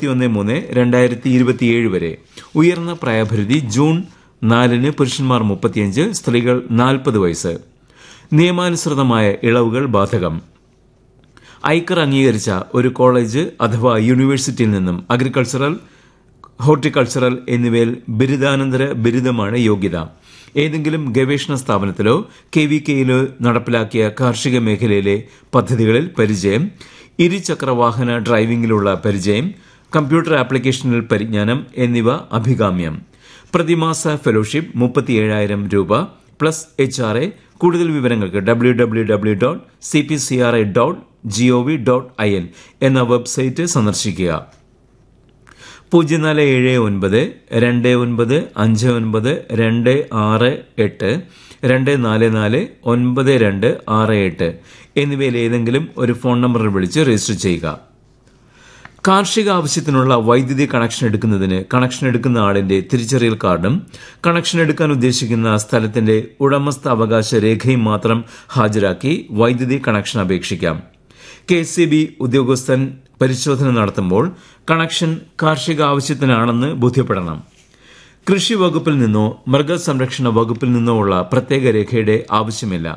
ഇരുപത്തിയൊന്ന് മൂന്ന് രണ്ടായിരത്തി ഇരുപത്തിയേഴ് വരെ ഉയർന്ന പ്രായപരിധി ജൂൺ നാലിന് പുരുഷന്മാർ മുപ്പത്തിയഞ്ച് സ്ത്രീകൾ നാൽപ്പത് വയസ്സ് നിയമാനുസൃതമായ ഇളവുകൾ ബാധകം ഐക്കർ അംഗീകരിച്ച ഒരു കോളേജ് അഥവാ യൂണിവേഴ്സിറ്റിയിൽ നിന്നും അഗ്രികൾച്ചറൽ ഹോർട്ടിക്കൾച്ചറൽ എന്നിവയിൽ ബിരുദാനന്തര ബിരുദമാണ് യോഗ്യത ഏതെങ്കിലും ഗവേഷണ സ്ഥാപനത്തിലോ കെ വി കെയിലോ നടപ്പിലാക്കിയ കാർഷിക മേഖലയിലെ പദ്ധതികളിൽ പരിചയം ഇരുചക്രവാഹന ഡ്രൈവിംഗിലുള്ള പരിചയം കമ്പ്യൂട്ടർ ആപ്ലിക്കേഷനിൽ പരിജ്ഞാനം എന്നിവ അഭികാമ്യം പ്രതിമാസ ഫെലോഷിപ്പ് മുപ്പത്തിയേഴായിരം രൂപ പ്ലസ് എച്ച് ആർ എ കൂടുതൽ വിവരങ്ങൾക്ക് W W W dot C P C R I dot G O V dot I N എന്ന വെബ്സൈറ്റ് സന്ദർശിക്കുക പൂജ്യം നാല് ഏഴ് ഒൻപത് രണ്ട് ഒൻപത് അഞ്ച് ഒൻപത് രണ്ട് ആറ് എട്ട് രണ്ട് നാല് നാല് ഒൻപത് രണ്ട് ആറ് എട്ട് എന്നിവയിൽ ഏതെങ്കിലും ഒരു ഫോൺ നമ്പറിൽ വിളിച്ച് രജിസ്റ്റർ ചെയ്യുക കാർഷിക ആവശ്യത്തിനുള്ള വൈദ്യുതി കണക്ഷൻ എടുക്കുന്നതിന് കണക്ഷൻ എടുക്കുന്ന ആളിന്റെ തിരിച്ചറിയൽ കാർഡും കണക്ഷൻ എടുക്കാൻ ഉദ്ദേശിക്കുന്ന സ്ഥലത്തിന്റെ ഉടമസ്ഥാവകാശ രേഖയും മാത്രം ഹാജരാക്കി വൈദ്യുതി കണക്ഷൻ അപേക്ഷിക്കാം കെ സി ബി ഉദ്യോഗസ്ഥൻ പരിശോധന നടത്തുമ്പോൾ കണക്ഷൻ കാർഷിക ആവശ്യത്തിനാണെന്ന് ബോധ്യപ്പെടണം കൃഷി വകുപ്പിൽ നിന്നോ മൃഗസംരക്ഷണ വകുപ്പിൽ നിന്നോ ഉള്ള പ്രത്യേക രേഖയുടെ ആവശ്യമില്ല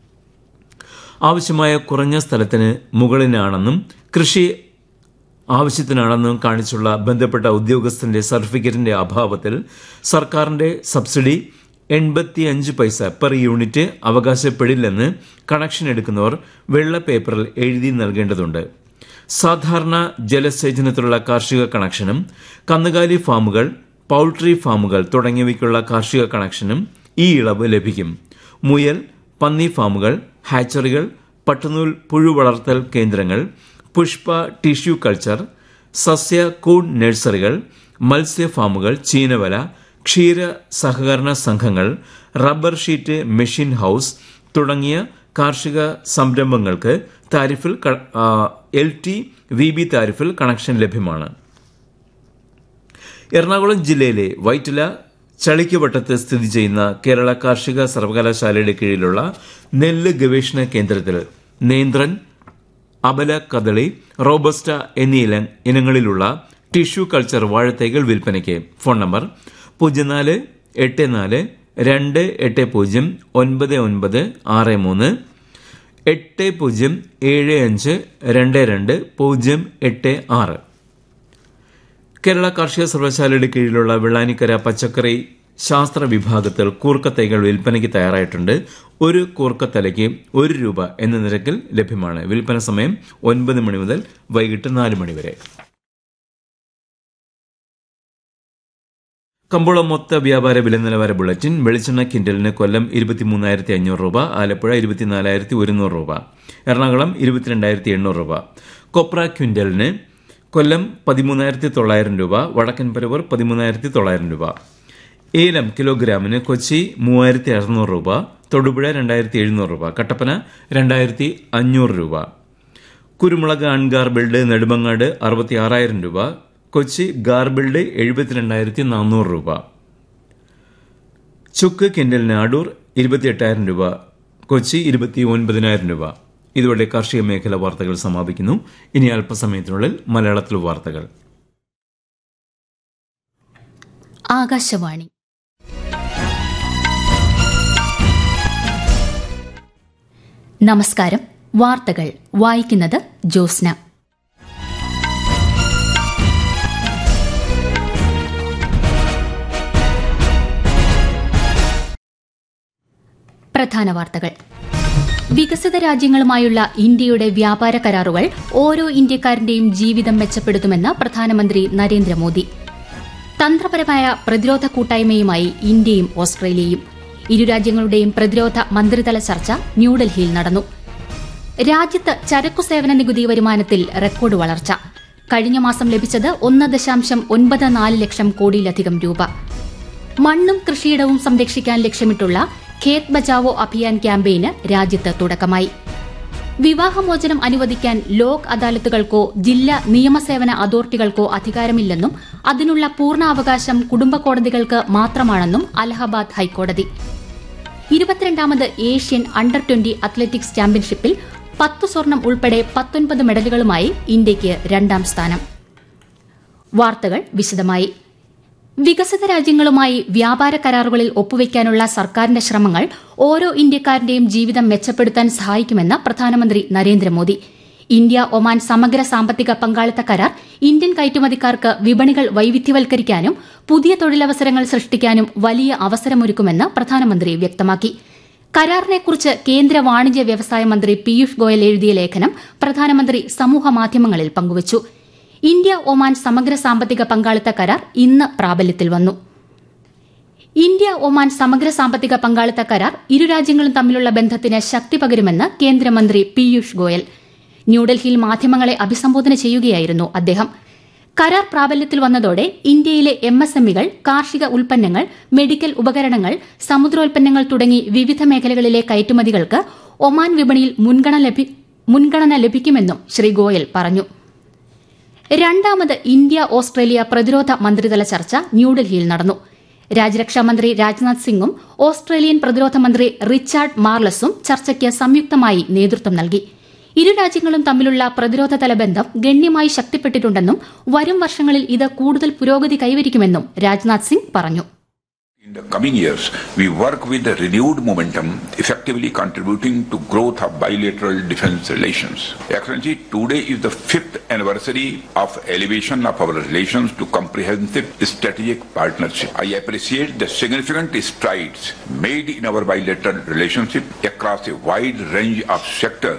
ആവശ്യമായ കുറഞ്ഞ സ്ഥലത്തിന് മുകളിലാണെന്നും കൃഷി ആവശ്യത്തിനാണെന്നും കാണിച്ചുള്ള ബന്ധപ്പെട്ട ഉദ്യോഗസ്ഥന്റെ സർട്ടിഫിക്കറ്റിന്റെ അഭാവത്തിൽ സർക്കാരിന്റെ സബ്സിഡി എൺപത്തിയഞ്ച് പൈസ പെർ യൂണിറ്റ് അവകാശപ്പെടില്ലെന്ന് കണക്ഷൻ എടുക്കുന്നവർ വെള്ള പേപ്പറിൽ എഴുതി നൽകേണ്ടതുണ്ട് സാധാരണ ജലസേചനത്തിലുള്ള കാർഷിക കണക്ഷനും കന്നുകാലി ഫാമുകൾ പൌൾട്രി ഫാമുകൾ തുടങ്ങിയവയ്ക്കുള്ള കാർഷിക കണക്ഷനും ഈ ഇളവ് ലഭിക്കും മുയൽ പന്നി ഫാമുകൾ ഹാച്ചറികൾ പട്ടുനൂൽ പുഴു വളർത്തൽ കേന്ദ്രങ്ങൾ പുഷ്പ ടിഷ്യൂ കൾച്ചർ സസ്യ കൂൺ നഴ്സറികൾ മത്സ്യ ഫാമുകൾ ചീനവല ക്ഷീര സഹകരണ സംഘങ്ങൾ റബ്ബർ ഷീറ്റ് മെഷീൻ ഹൌസ് തുടങ്ങിയ കാർഷിക സംരംഭങ്ങൾക്ക് താരിഫിൽ എൽ ടി വി ബി താരിഫിൽ കണക്ഷൻ ലഭ്യമാണ് എറണാകുളം ജില്ലയിലെ വൈറ്റില ചളിക്കവട്ടത്ത് സ്ഥിതി ചെയ്യുന്ന കേരള കാർഷിക സർവകലാശാലയുടെ കീഴിലുള്ള നെല്ല് ഗവേഷണ കേന്ദ്രത്തിൽ നേന്ത്രൻ അബല കദളി റോബസ്റ്റ എന്നീ ഇനങ്ങളിലുള്ള ടിഷ്യൂ കൾച്ചർ വാഴത്തൈകൾ വിൽപ്പനയ്ക്ക് ഫോൺ നമ്പർ പൂജ്യം നാല് എട്ട് നാല് രണ്ട് എട്ട് പൂജ്യം ഒൻപത് ഒൻപത് ആറ് മൂന്ന് എട്ട് പൂജ്യം ഏഴ് അഞ്ച് രണ്ട് രണ്ട് പൂജ്യം എട്ട് ആറ് കേരള കാർഷിക സർവകലാശാലയുടെ കീഴിലുള്ള വെള്ളാനിക്കര പച്ചക്കറി ശാസ്ത്ര വിഭാഗത്തിൽ കൂർക്കത്തൈകൾ വിൽപ്പനയ്ക്ക് തയ്യാറായിട്ടുണ്ട് ഒരു കൂർക്കത്തലയ്ക്ക് ഒരു രൂപ എന്ന നിരക്കിൽ ലഭ്യമാണ് വിൽപ്പന സമയം ഒൻപത് മണി മുതൽ വൈകിട്ട് നാല് മണി വരെ കമ്പോളം മൊത്ത വ്യാപാര വില നിലവാര ബുള്ളറ്റിൻ വെളിച്ചെണ്ണ കിൻഡലിന് കൊല്ലം ഇരുപത്തിമൂന്നായിരത്തി അഞ്ഞൂറ് രൂപ ആലപ്പുഴ ഇരുപത്തിനാലായിരത്തി ഒരുന്നൂറ് രൂപ എറണാകുളം ഇരുപത്തിരണ്ടായിരത്തി എണ്ണൂറ് രൂപ കൊപ്ര ക്വിന്റലിന് കൊല്ലം പതിമൂന്നായിരത്തി തൊള്ളായിരം രൂപ വടക്കൻ പരവൂർ പതിമൂന്നായിരത്തി തൊള്ളായിരം രൂപ ഏലം കിലോഗ്രാമിന് കൊച്ചി മൂവായിരത്തി അറുന്നൂറ് രൂപ തൊടുപുഴ രണ്ടായിരത്തി എഴുന്നൂറ് രൂപ കട്ടപ്പന രണ്ടായിരത്തി അഞ്ഞൂറ് രൂപ കുരുമുളക് അൺഗാർബിൾഡ് നെടുമങ്ങാട് അറുപത്തി ആറായിരം രൂപ കൊച്ചി ഗാർബിൾഡ് എഴുപത്തിരണ്ടായിരത്തി നാനൂറ് രൂപ ചുക്ക് കിൻഡലിന് അടൂർ ഇരുപത്തിയെട്ടായിരം രൂപ കൊച്ചി ഇരുപത്തി ഒൻപതിനായിരം രൂപ ഇതോടെ കാർഷിക മേഖല വാർത്തകൾ സമാപിക്കുന്നു ഇനി അല്പസമയത്തിനുള്ളിൽ മലയാളത്തിൽ വാർത്തകൾ ആകാശവാണി നമസ്കാരം വാർത്തകൾ വായിക്കുന്നത് ജോസ്ന പ്രധാന വാർത്തകൾ വികസിത രാജ്യങ്ങളുമായുള്ള ഇന്ത്യയുടെ വ്യാപാര കരാറുകൾ ഓരോ ഇന്ത്യക്കാരന്റെയും ജീവിതം മെച്ചപ്പെടുത്തുമെന്ന് പ്രധാനമന്ത്രി നരേന്ദ്രമോദി തന്ത്രപരമായ പ്രതിരോധ കൂട്ടായ്മയുമായി ഇന്ത്യയും ഓസ്ട്രേലിയയും ഇരു രാജ്യങ്ങളുടെയും പ്രതിരോധ മന്ത്രിതല ചർച്ച ന്യൂഡൽഹിയിൽ നടന്നു രാജ്യത്ത് ചരക്കു സേവന നികുതി വരുമാനത്തിൽ റെക്കോർഡ് വളർച്ച കഴിഞ്ഞ മാസം ലഭിച്ചത് ഒന്ന് ദശാംശം ഒൻപത് നാല് ലക്ഷം കോടിയിലധികം രൂപ മണ്ണും കൃഷിയിടവും സംരക്ഷിക്കാൻ ലക്ഷ്യമിട്ടുള്ള ഖേത് ബച്ചാവോ അഭിയാൻ ക്യാമ്പയിന് രാജ്യത്ത് തുടക്കമായി വിവാഹമോചനം അനുവദിക്കാൻ ലോക് അദാലത്തുകൾക്കോ ജില്ലാ നിയമസേവന അതോറിറ്റികൾക്കോ അധികാരമില്ലെന്നും അതിനുള്ള പൂർണ്ണ അവകാശം കുടുംബ കോടതികൾക്ക് മാത്രമാണെന്നും അലഹബാദ് ഹൈക്കോടതി ഇരുപത്തിരണ്ടാമത് ഏഷ്യൻ അണ്ടർ ട്വന്റി അത്ലറ്റിക്സ് ചാമ്പ്യൻഷിപ്പിൽ പത്ത് സ്വർണം ഉൾപ്പെടെ പത്തൊൻപത് മെഡലുകളുമായി ഇന്ത്യയ്ക്ക് രണ്ടാം സ്ഥാനം വാർത്തകൾ വിശദമായി വികസിത രാജ്യങ്ങളുമായി വ്യാപാര കരാറുകളിൽ ഒപ്പുവയ്ക്കാനുള്ള സർക്കാരിന്റെ ശ്രമങ്ങൾ ഓരോ ഇന്ത്യക്കാരന്റെയും ജീവിതം മെച്ചപ്പെടുത്താൻ സഹായിക്കുമെന്ന് പ്രധാനമന്ത്രി നരേന്ദ്രമോദി ഇന്ത്യ ഒമാൻ സമഗ്ര സാമ്പത്തിക പങ്കാളിത്ത കരാർ ഇന്ത്യൻ കയറ്റുമതിക്കാർക്ക് വിപണികൾ വൈവിധ്യവൽക്കരിക്കാനും പുതിയ തൊഴിലവസരങ്ങൾ സൃഷ്ടിക്കാനും വലിയ അവസരമൊരുക്കുമെന്ന് പ്രധാനമന്ത്രി വ്യക്തമാക്കി കരാറിനെക്കുറിച്ച് കേന്ദ്ര വാണിജ്യ വ്യവസായ മന്ത്രി പീയൂഷ് ഗോയൽ എഴുതിയ ലേഖനം പ്രധാനമന്ത്രി സമൂഹമാധ്യമങ്ങളിൽ പങ്കുവച്ചു ഇന്ത്യ ഒമാൻ സമഗ്ര സാമ്പത്തിക പങ്കാളിത്ത കരാർ ഇന്ന് പ്രാബല്യത്തിൽ വന്നു ഇന്ത്യ ഒമാൻ സമഗ്ര സാമ്പത്തിക പങ്കാളിത്ത കരാർ ഇരു രാജ്യങ്ങളും തമ്മിലുള്ള ബന്ധത്തിന് ശക്തി പകരുമെന്ന് കേന്ദ്രമന്ത്രി പീയൂഷ് ഗോയൽ ന്യൂഡൽഹിയിൽ മാധ്യമങ്ങളെ അഭിസംബോധന ചെയ്യുകയായിരുന്നു അദ്ദേഹം കരാർ പ്രാബല്യത്തിൽ വന്നതോടെ ഇന്ത്യയിലെ എം എസ് എമ്മികൾ കാർഷിക ഉൽപ്പന്നങ്ങൾ മെഡിക്കൽ ഉപകരണങ്ങൾ സമുദ്രോൽപ്പന്നങ്ങൾ തുടങ്ങി വിവിധ മേഖലകളിലെ കയറ്റുമതികൾക്ക് ഒമാൻ വിപണിയിൽ മുൻഗണന ലഭിക്കുമെന്നും ശ്രീ ഗോയൽ പറഞ്ഞു രണ്ടാമത് ഇന്ത്യ ഓസ്ട്രേലിയ പ്രതിരോധ മന്ത്രിതല ചർച്ച ന്യൂഡൽഹിയിൽ നടന്നു രാജ്യരക്ഷാമന്ത്രി രാജ്നാഥ് സിംഗും ഓസ്ട്രേലിയൻ പ്രതിരോധ മന്ത്രി റിച്ചാർഡ് മാർലസും ചർച്ചയ്ക്ക് സംയുക്തമായി നേതൃത്വം നൽകി ഇരു രാജ്യങ്ങളും തമ്മിലുള്ള പ്രതിരോധതല ബന്ധം ഗണ്യമായി ശക്തിപ്പെട്ടിട്ടുണ്ടെന്നും വരും വർഷങ്ങളിൽ ഇത് കൂടുതൽ പുരോഗതി കൈവരിക്കുമെന്നും രാജ്നാഥ് സിംഗ് പറഞ്ഞു In the coming years, we work with a renewed momentum, effectively contributing to growth of bilateral defense relations. Excellency, today is the fifth anniversary of elevation of our relations to comprehensive strategic partnership. I appreciate the significant strides made in our bilateral relationship across a wide range of sectors.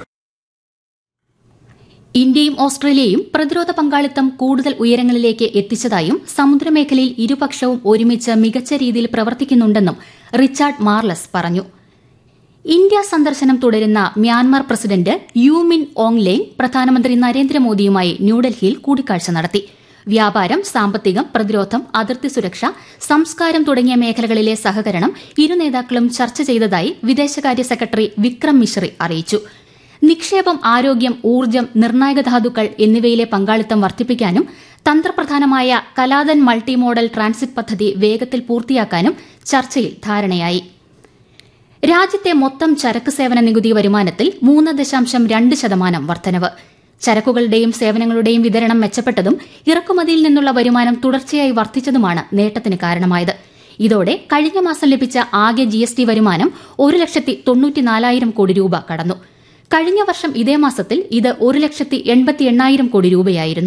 ഇന്ത്യയും ഓസ്ട്രേലിയയും പ്രതിരോധ പങ്കാളിത്തം കൂടുതൽ ഉയരങ്ങളിലേക്ക് എത്തിച്ചതായും സമുദ്രമേഖലയിൽ ഇരുപക്ഷവും ഒരുമിച്ച് മികച്ച രീതിയിൽ പ്രവർത്തിക്കുന്നുണ്ടെന്നും റിച്ചാർഡ് മാർലസ് പറഞ്ഞു ഇന്ത്യ സന്ദർശനം തുടരുന്ന Myanmar president U Min Aung Hlaing പ്രധാനമന്ത്രി നരേന്ദ്രമോദിയുമായി ന്യൂഡൽഹിയിൽ കൂടിക്കാഴ്ച നടത്തി വ്യാപാരം സാമ്പത്തികം പ്രതിരോധം അതിർത്തി സുരക്ഷ സംസ്കാരം തുടങ്ങിയ മേഖലകളിലെ സഹകരണം ഇരു നേതാക്കളും ചർച്ച ചെയ്തതായി വിദേശകാര്യ സെക്രട്ടറി വിക്രം മിശ്രി അറിയിച്ചു നിക്ഷേപം ആരോഗ്യം ഊർജ്ജം നിർണായക ധാതുക്കൾ എന്നിവയിലെ പങ്കാളിത്തം വർദ്ധിപ്പിക്കാനും തന്ത്രപ്രധാനമായ കലാതൻ മൾട്ടി മോഡൽ ട്രാൻസിറ്റ് പദ്ധതി വേഗത്തിൽ പൂർത്തിയാക്കാനും ചർച്ചയിൽ ധാരണയായി രാജ്യത്തെ മൊത്തം ചരക്ക് സേവന നികുതി വരുമാനത്തിൽ മൂന്ന് ദശാംശം രണ്ട് ശതമാനം വർധനവ് ചരക്കുകളുടെയും സേവനങ്ങളുടെയും വിതരണം മെച്ചപ്പെട്ടതും ഇറക്കുമതിയിൽ നിന്നുള്ള വരുമാനം തുടർച്ചയായി വർദ്ധിച്ചതുമാണ് നേട്ടത്തിന് കാരണമായത് ഇതോടെ കഴിഞ്ഞ മാസം ലഭിച്ച ആകെ ജിഎസ്ടി വരുമാനം ഒരു ലക്ഷത്തി തൊണ്ണൂറ്റിനാലായിരം കോടി രൂപ കടന്നു കഴിഞ്ഞ വർഷം ഇതേ മാസത്തിൽ ഇത് ഒരു ലക്ഷത്തി എൺപത്തി എണ്ണായിരം കോടി രൂപയായിരുന്നു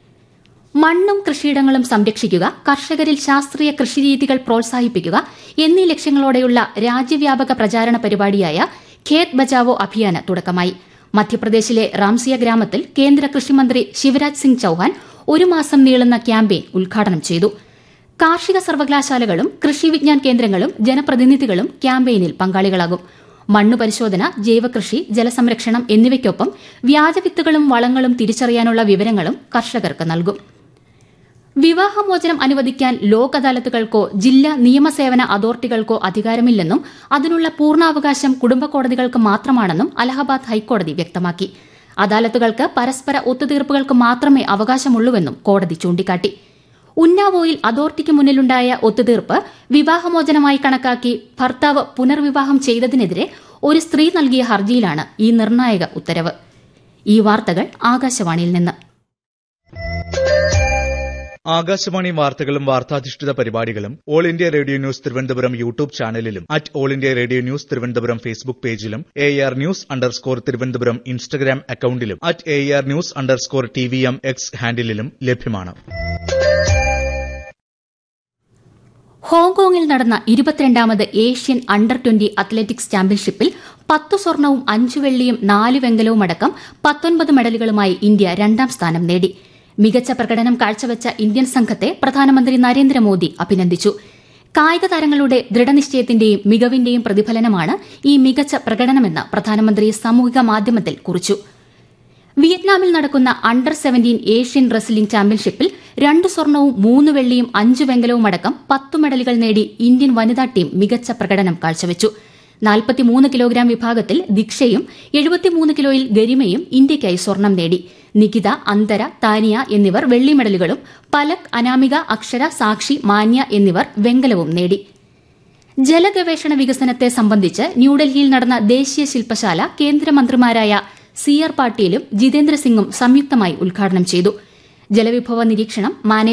മണ്ണും കൃഷിയിടങ്ങളും സംരക്ഷിക്കുക കർഷകരിൽ ശാസ്ത്രീയ കൃഷിരീതികൾ പ്രോത്സാഹിപ്പിക്കുക എന്നീ ലക്ഷ്യങ്ങളോടെയുള്ള രാജ്യവ്യാപക പ്രചാരണ പരിപാടിയായ ഖേത് ബച്ചാവോ അഭിയാന് തുടക്കമായി മധ്യപ്രദേശിലെ റാംസിയ ഗ്രാമത്തിൽ കേന്ദ്ര കൃഷിമന്ത്രി ശിവരാജ് സിംഗ് ചൌഹാൻ ഒരു മാസം നീളുന്ന ക്യാമ്പയിൻ ഉദ്ഘാടനം ചെയ്തു കാർഷിക സർവകലാശാലകളും കൃഷി വിജ്ഞാൻ കേന്ദ്രങ്ങളും ജനപ്രതിനിധികളും ക്യാമ്പയിനിൽ പങ്കാളികളാകും മണ്ണു പരിശോധന ജൈവകൃഷി ജലസംരക്ഷണം എന്നിവയ്ക്കൊപ്പം വ്യാജവിത്തുകളും വളങ്ങളും തിരിച്ചറിയാനുള്ള വിവരങ്ങളും കർഷകർക്ക് നൽകും വിവാഹമോചനം അനുവദിക്കാൻ ലോക് അദാലത്തുകൾക്കോ ജില്ലാ നിയമസേവന അതോറിറ്റികൾക്കോ അധികാരമില്ലെന്നും അതിനുള്ള പൂർണ്ണാവകാശം കുടുംബ കോടതികൾക്ക് മാത്രമാണെന്നും അലഹബാദ് ഹൈക്കോടതി വ്യക്തമാക്കി അദാലത്തുകൾക്ക് പരസ്പര ഒത്തുതീർപ്പുകൾക്ക് മാത്രമേ അവകാശമുള്ളൂവെന്നും കോടതി ചൂണ്ടിക്കാട്ടി ഉന്നാവോയിൽ അതോറിറ്റിക്ക് മുന്നിലുണ്ടായ ഒത്തുതീർപ്പ് വിവാഹമോചനമായി കണക്കാക്കി ഭർത്താവ് പുനർവിവാഹം ചെയ്തതിനെതിരെ ഒരു സ്ത്രീ നൽകിയ ഹർജിയിലാണ് ഈ നിർണായക ഉത്തരവ് ഈ വാർത്തകൾ ആകാശവാണിയിൽ നിന്ന് ആകാശവാണി വാർത്തകളും വാർത്താധിഷ്ഠിത പരിപാടികളും all India radio news Thiruvananthapuram YouTube ചാനലിലും at all India radio news Thiruvananthapuram Facebook പേജിലും A R news underscore Thiruvananthapuram Instagram അക്കൌണ്ടിലും at A R news underscore T V M X ഹാൻഡിലും ലഭ്യമാണ് ഹോങ്കോങ്ങിൽ നടന്ന ഇരുപത്തിരണ്ടാമത് ഏഷ്യൻ അണ്ടർ ട്വന്റി അത്ലറ്റിക്സ് ചാമ്പ്യൻഷിപ്പിൽ പത്ത് സ്വർണവും അഞ്ച് വെള്ളിയും നാല് വെങ്കലവും അടക്കം പത്തൊൻപത് മെഡലുകളുമായി ഇന്ത്യ രണ്ടാം സ്ഥാനം നേടി മികച്ച പ്രകടനം കാഴ്ചവെച്ച ഇന്ത്യൻ സംഘത്തെ പ്രധാനമന്ത്രി നരേന്ദ്രമോദി അഭിനന്ദിച്ചു കായിക താരങ്ങളുടെ ദൃഢനിശ്ചയത്തിന്റെയും മികവിന്റെയും പ്രതിഫലനമാണ് ഈ മികച്ച പ്രകടനമെന്ന് പ്രധാനമന്ത്രി സാമൂഹിക മാധ്യമത്തിൽ കുറിച്ചു വിയറ്റ്നാമിൽ നടക്കുന്ന അണ്ടർ സെവന്റീൻ ഏഷ്യൻ റെസ്ലിംഗ് ചാമ്പ്യൻഷിപ്പിൽ രണ്ട് സ്വർണവും മൂന്ന് വെള്ളിയും അഞ്ച് വെങ്കലവും അടക്കം പത്ത് മെഡലുകൾ നേടി ഇന്ത്യൻ വനിതാ ടീം മികച്ച പ്രകടനം കാഴ്ചവെച്ചു നാൽപ്പത്തിമൂന്ന് കിലോഗ്രാം വിഭാഗത്തിൽ ദീക്ഷയും എഴുപത്തിമൂന്ന് കിലോയിൽ ഗരിമയും ഇന്ത്യയ്ക്കായി സ്വർണം നേടി നികിത അന്തര താനിയ എന്നിവർ വെള്ളി മെഡലുകളും പലക് അനാമിക അക്ഷര സാക്ഷി മാന്യ എന്നിവർ വെങ്കലവും നേടി ജലഗവേഷണ വികസനത്തെ സംബന്ധിച്ച് ന്യൂഡൽഹിയിൽ നടന്ന ദേശീയ ശില്പശാല കേന്ദ്രമന്ത്രിമാരായ സി ആർ പാട്ടീലും ജിതേന്ദ്ര സിംഗും സംയുക്തമായി ഉദ്ഘാടനം ചെയ്തു ജലവിഭവ നിരീക്ഷണം മാനേജ്മെന്റ്